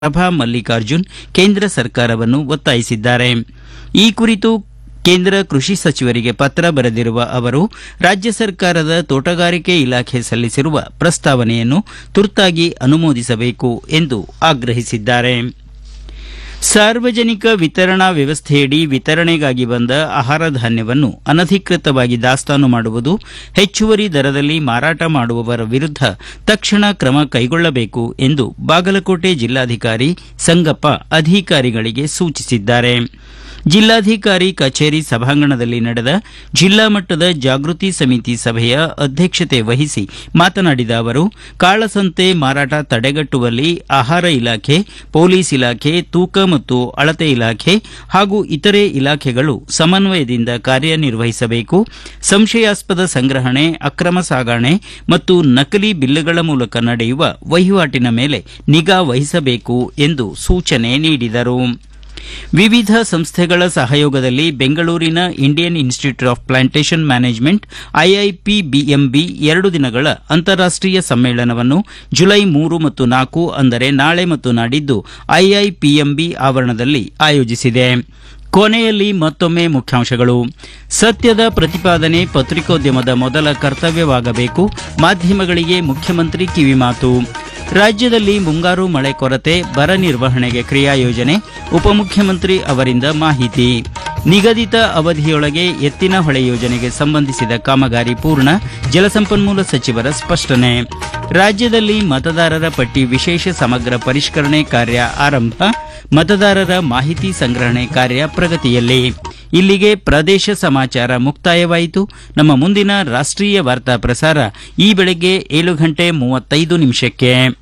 ಪ್ರಭಾ ಮಲ್ಲಿಕಾರ್ಜುನ್ ಕೇಂದ್ರ ಸರ್ಕಾರವನ್ನು ಒತ್ತಾಯಿಸಿದ್ದಾರೆ ಈ ಕುರಿತು ಕೇಂದ್ರ ಕೃಷಿ ಸಚಿವರಿಗೆ ಪತ್ರ ಬರೆದಿರುವ ಅವರು ರಾಜ್ಯ ಸರ್ಕಾರದ ತೋಟಗಾರಿಕೆ ಇಲಾಖೆ ಸಲ್ಲಿಸಿರುವ ಪ್ರಸ್ತಾವನೆಯನ್ನು ತುರ್ತಾಗಿ ಅನುಮೋದಿಸಬೇಕು ಎಂದು ಆಗ್ರಹಿಸಿದ್ದಾರೆ ಸಾರ್ವಜನಿಕ ವಿತರಣಾ ವ್ಯವಸ್ಥೆಯಡಿ ವಿತರಣೆಗಾಗಿ ಬಂದ ಆಹಾರ ಧಾನ್ಯವನ್ನು ಅನಧಿಕೃತವಾಗಿ ದಾಸ್ತಾನು ಮಾಡುವುದು ಹೆಚ್ಚುವರಿ ದರದಲ್ಲಿ ಮಾರಾಟ ಮಾಡುವವರ ವಿರುದ್ಧ ತಕ್ಷಣ ಕ್ರಮ ಕೈಗೊಳ್ಳಬೇಕು ಎಂದು ಬಾಗಲಕೋಟೆ ಜಿಲ್ಲಾಧಿಕಾರಿ ಸಂಗಪ್ಪ ಅಧಿಕಾರಿಗಳಿಗೆ ಸೂಚಿಸಿದ್ದಾರೆ ಜಿಲ್ಲಾಧಿಕಾರಿ ಕಚೇರಿ ಸಭಾಂಗಣದಲ್ಲಿ ನಡೆದ ಜಿಲ್ಲಾ ಮಟ್ಟದ ಜಾಗೃತಿ ಸಮಿತಿ ಸಭೆಯ ಅಧ್ಯಕ್ಷತೆ ವಹಿಸಿ ಮಾತನಾಡಿದ ಅವರು ಕಾಳಸಂತೆ ಮಾರಾಟ ತಡೆಗಟ್ಟುವಲ್ಲಿ ಆಹಾರ ಇಲಾಖೆ ಪೊಲೀಸ್ ಇಲಾಖೆ ತೂಕ ಮತ್ತು ಅಳತೆ ಇಲಾಖೆ ಹಾಗೂ ಇತರೆ ಇಲಾಖೆಗಳು ಸಮನ್ವಯದಿಂದ ಕಾರ್ಯನಿರ್ವಹಿಸಬೇಕು ಸಂಶಯಾಸ್ಪದ ಸಂಗ್ರಹಣೆ ಅಕ್ರಮ ಸಾಗಣೆ ಮತ್ತು ನಕಲಿ ಬಿಲ್లుಗಳ ಮೂಲಕ ನಡೆಯುವ ವಹಿವಾಟಿನ ಮೇಲೆ ನಿಗಾ ವಹಿಸಬೇಕು ಎಂದು ಸೂಚನೆ ನೀಡಿದರು ವಿವಿಧ ಸಂಸ್ಥೆಗಳ ಸಹಯೋಗದಲ್ಲಿ ಬೆಂಗಳೂರಿನ Indian institute of plantation management IIPBMB ಎರಡು ದಿನಗಳ ಅಂತಾರಾಷ್ಟೀಯ ಸಮ್ಮೇಳನವನ್ನು ಜುಲೈ ಮೂರು ಮತ್ತು ನಾಲ್ಕು ಅಂದರೆ ನಾಳೆ ಮತ್ತು ನಾಡಿದ್ದು ಐಐಪಿಎಂಬಿ ಆವರಣದಲ್ಲಿ ಆಯೋಜಿಸಿದೆ ಕೊನೆಯಲ್ಲಿ ಮತ್ತೊಮ್ಮೆ ಮುಖ್ಯಾಂಶಗಳು ಸತ್ಯದ ಪ್ರತಿಪಾದನೆ ಪತ್ರಿಕೋದ್ಯಮದ ಮೊದಲ ಕರ್ತವ್ಯವಾಗಬೇಕು ಮಾಧ್ಯಮಗಳಿಗೆ ಮುಖ್ಯಮಂತ್ರಿ ಕಿವಿಮಾತು ರಾಜ್ಯದಲ್ಲಿ ಮುಂಗಾರು ಮಳೆ ಕೊರತೆ ಬರ ನಿರ್ವಹಣೆಗೆ ಕ್ರಿಯಾ ಯೋಜನೆ ಉಪಮುಖ್ಯಮಂತ್ರಿ ಅವರಿಂದ ಮಾಹಿತಿ ನಿಗದಿತ ಅವಧಿಯೊಳಗೆ ಎತ್ತಿನ ಹೊಳೆ ಯೋಜನೆಗೆ ಸಂಬಂಧಿಸಿದ ಕಾಮಗಾರಿ ಪೂರ್ಣ ಜಲಸಂಪನ್ಮೂಲ ಸಚಿವರ ಸ್ಪಷ್ಟನೆ ರಾಜ್ಯದಲ್ಲಿ ಮತದಾರರ ಪಟ್ಟಿ ವಿಶೇಷ ಸಮಗ್ರ ಪರಿಷ್ಕರಣೆ ಕಾರ್ಯ ಆರಂಭ ಮತದಾರರ ಮಾಹಿತಿ ಸಂಗ್ರಹಣೆ ಕಾರ್ಯ ಪ್ರಗತಿಯಲ್ಲಿ ಇಲ್ಲಿಗೆ ಪ್ರದೇಶ ಸಮಾಚಾರ ಮುಕ್ತಾಯವಾಯಿತು ನಮ್ಮ ಮುಂದಿನ ರಾಷ್ಟೀಯ ವಾರ್ತಾ ಪ್ರಸಾರ ಈ ಬೆಳಗ್ಗೆ ಏಳು ಗಂಟೆ ಮೂವತ್ತೈದು ನಿಮಿಷಕ್ಕೆ